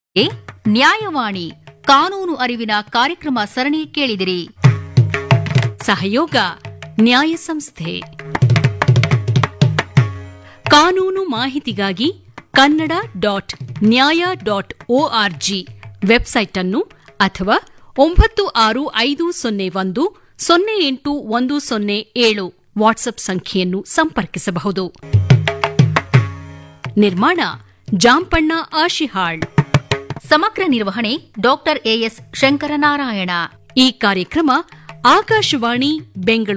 A, ನ್ಯಾಯವಾಣಿ ಕಾನೂನು ಅರಿವಿನ ಕಾರ್ಯಕ್ರಮ ಸರಣಿ ಕೇಳಿದಿರಿ ಸಹಯೋಗ ನ್ಯಾಯ ಸಂಸ್ಥೆ ಕಾನೂನು ಮಾಹಿತಿಗಾಗಿ Kannada dot Nyaya dot org website ಅನ್ನು ಅಥವಾ ಒಂಬತ್ತು ಆರು ಐದು ಸೊನ್ನೆ ಒಂದು ಸೊನ್ನೆ ಎಂಟು ಒಂದು ಸೊನ್ನೆ ಏಳು ವಾಟ್ಸ್ಆಪ್ ಸಂಖ್ಯೆಯನ್ನು ಸಂಪರ್ಕಿಸಬಹುದು ನಿರ್ಮಾಣ ಜಾಂಪಣ್ಣ ಆಶಿಹಾಳ್ ಸಮಗ್ರ ನಿರ್ವಹಣೆ ಡಾಕ್ಟರ್ ಎಎಸ್ ಶಂಕರನಾರಾಯಣ ಈ ಕಾರ್ಯಕ್ರಮ ಆಕಾಶವಾಣಿ ಬೆಂಗಳೂರು